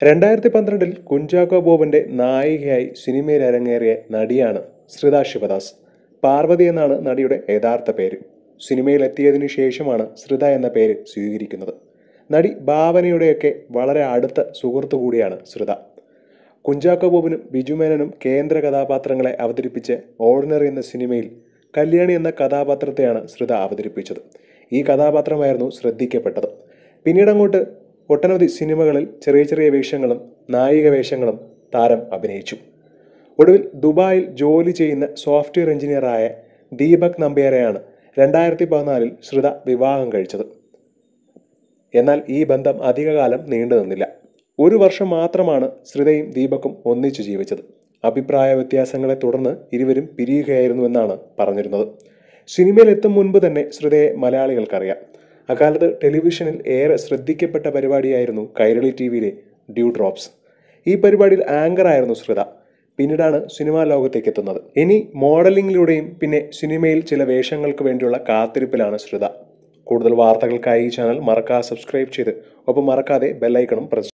രണ്ടായിരത്തി പന്ത്രണ്ടിൽ കുഞ്ചാക്കോ ബോബന്റെ നായികയായി സിനിമയിൽ അരങ്ങേറിയ നടിയാണ് ശ്രിത ശിവദാസ് പാർവതി എന്നാണ് നടിയുടെ യഥാർത്ഥ പേര് സിനിമയിൽ എത്തിയതിനു ശേഷമാണ് ശ്രിത എന്ന പേര് സ്വീകരിക്കുന്നത് നടി ഭാവനയുടെയൊക്കെ വളരെ അടുത്ത സുഹൃത്തു കൂടിയാണ് ശ്രിത കുഞ്ചാക്കോ ബോബനും ബിജുമേനനും കേന്ദ്ര കഥാപാത്രങ്ങളെ അവതരിപ്പിച്ച് ഓർഡിനറി എന്ന സിനിമയിൽ കല്യാണി എന്ന കഥാപാത്രത്തെയാണ് ശ്രിത അവതരിപ്പിച്ചത് ഈ കഥാപാത്രമായിരുന്നു ശ്രദ്ധിക്കപ്പെട്ടത് പിന്നീട് അങ്ങോട്ട് ഒട്ടനവധി സിനിമകളിൽ ചെറിയ ചെറിയ വേഷങ്ങളും നായിക വേഷങ്ങളും താരം അഭിനയിച്ചു ഒടുവിൽ ദുബായിൽ ജോലി ചെയ്യുന്ന സോഫ്റ്റ്വെയർ എഞ്ചിനീയറായ ദീപക് നമ്പ്യാരെയാണ് രണ്ടായിരത്തി പതിനാലിൽ ശ്രിത വിവാഹം കഴിച്ചത് എന്നാൽ ഈ ബന്ധം അധികകാലം നീണ്ടു നിന്നില്ല ഒരു വർഷം മാത്രമാണ് ശ്രിതയും ദീപക്കും ഒന്നിച്ചു ജീവിച്ചത് അഭിപ്രായ വ്യത്യാസങ്ങളെ തുടർന്ന് ഇരുവരും പിരിയുകയായിരുന്നുവെന്നാണ് പറഞ്ഞിരുന്നത് സിനിമയിൽ എത്തും മുൻപ് തന്നെ ശ്രിതയെ മലയാളികൾക്കറിയാം അക്കാലത്ത് ടെലിവിഷനിൽ ഏറെ ശ്രദ്ധിക്കപ്പെട്ട പരിപാടിയായിരുന്നു കൈരളി ടി വിയിലെ ഡ്യൂ ഡ്രോപ്സ് ഈ പരിപാടിയിൽ ആങ്കർ ആയിരുന്നു ശ്രിത പിന്നീടാണ് സിനിമാ ലോകത്തേക്ക് എത്തുന്നത് ഇനി മോഡലിംഗിലൂടെയും പിന്നെ സിനിമയിൽ ചില വേഷങ്ങൾക്ക് വേണ്ടിയുള്ള കാത്തിരിപ്പിലാണ് ശ്രിത കൂടുതൽ വാർത്തകൾക്കായി ഈ ചാനൽ മറക്കാതെ സബ്സ്ക്രൈബ് ചെയ്ത് ഒപ്പം മറക്കാതെ ബെല്ലൈക്കണും പ്രസ്